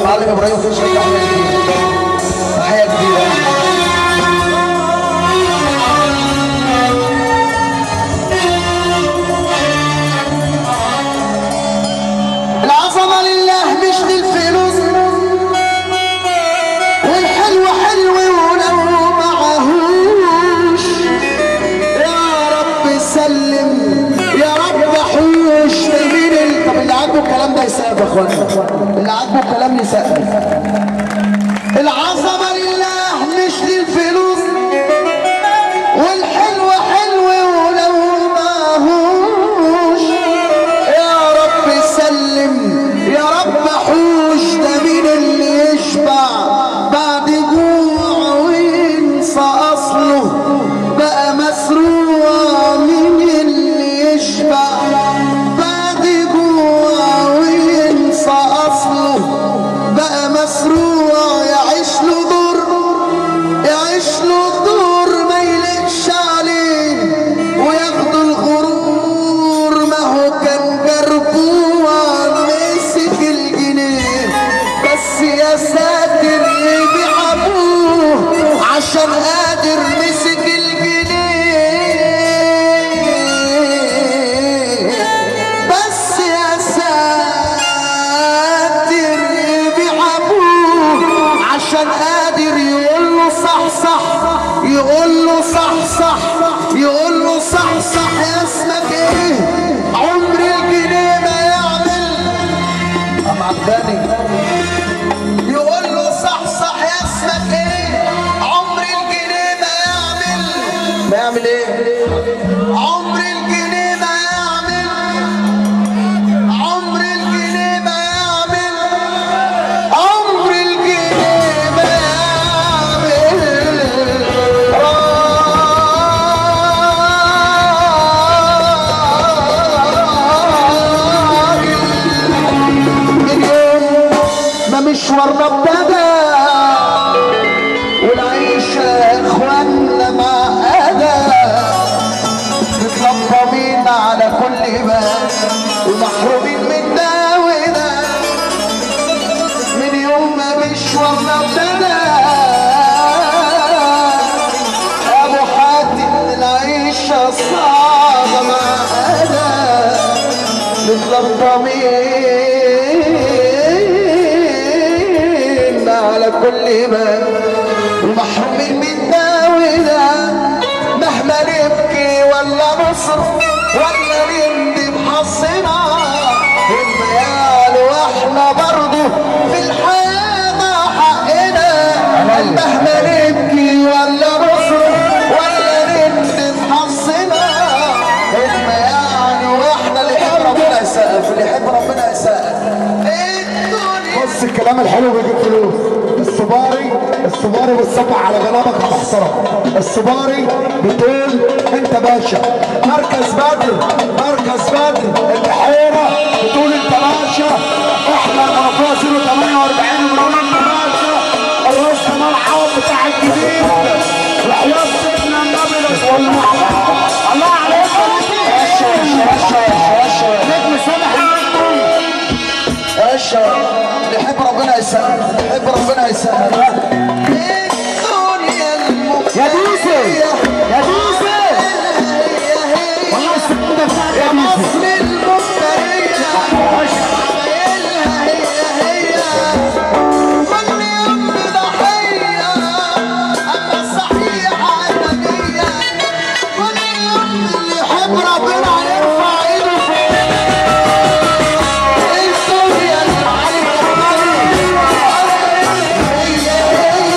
المعلم ابراهيم فشل تحيه كبيره تحيه كبيره العظمة لله مش للفلوس والحلو حلو ولو معهوش يا رب سلم يا رب حوش تمين ال- طب اللي عاجبه الكلام ده يسقف يا اخوانا اللي عاجبه الكلام يسقف العظمة لله مش للفلوس والحلو حلو ولو ماهوش يا رب سلم يا رب حوش ده مين اللي يشبع بعد جوع وينسى اصله بقى مسروع مين اللي يشبع بعد جوع وينسى اصله بقى مسروع يعيش له دور يعيش له دور ما يلقش عليه وياخدوا الغرور ما هو كان جربوع مسك الجنيه بس يا ساتر يبيع ابوه عشان قادر مسك الجنيه بس يا ساتر يبيع ابوه عشان قادر يقول له صح صح يقول له صح صح يقول له صح صح يا اسمك ايه عمر الجنيه ما يعمل ام عبداني يقول له صح صح يا اسمك ايه عمر الجنيه ما يعمل ما يعمل ايه عمر الجنيه ما يعمل عمر الجنيه ما يعمل عمر الجنيه ما يعمل راجل من يوم ما مشوارنا ابتدى والعيشة يا اخوانا معقدة متلطمين على كل باب ومحرومين من ده وده من يوم ما مشوارنا ابتدى ابو حاتم العيشة صعبة معقدة متلطمين على كل باب ومحرومين من ده وده مهما نبكي ولا نصرف ولا نندم حظنا الميال واحنا برضه في الحياة مع حقنا مهما نبكي ولا نصرف ولا نندم حظنا الميال واحنا اللي يحب ربنا يسقف اللي يحب ربنا يسقف الدنيا بص الكلام الحلو بيجيب فلوس الصباري الصباري بتصبح على جنابك يا محترم الصباري بتقول انت باشا مركز بدر مركز بدر البحيره بتقول انت باشا احنا الارقام 048 بنقول انت باشا الراس كمال عوض بتاع الجديد وحياه سيدنا النبي والمحمد الله عليكم باشا باشا باشا نجم سامح النجم باشا اللي يحب ربنا يسقف اللي يحب ربنا يسقف الدنيا يا ديسي يا ديسي والله السكين ده بتاعك يا ديسي مصر المفترية عمايلها هي هي كل يوم ضحية أما صحيحة نبية كل يوم اللي يحب ربنا يرفع ايده فوق الدنيا اللي عليك هي هي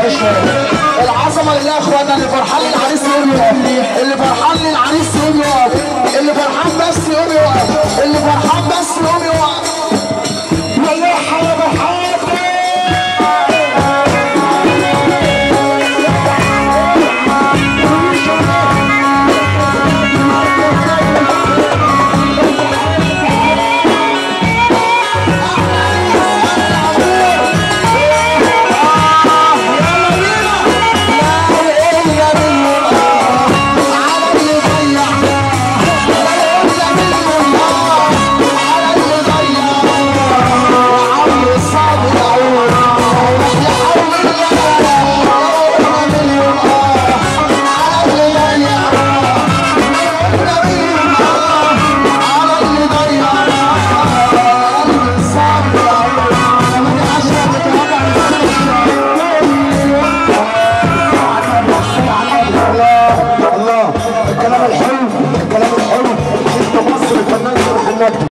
شويه العظمه لله يا اخوانا اللي فرحان للعريس يقول له اللي فرحان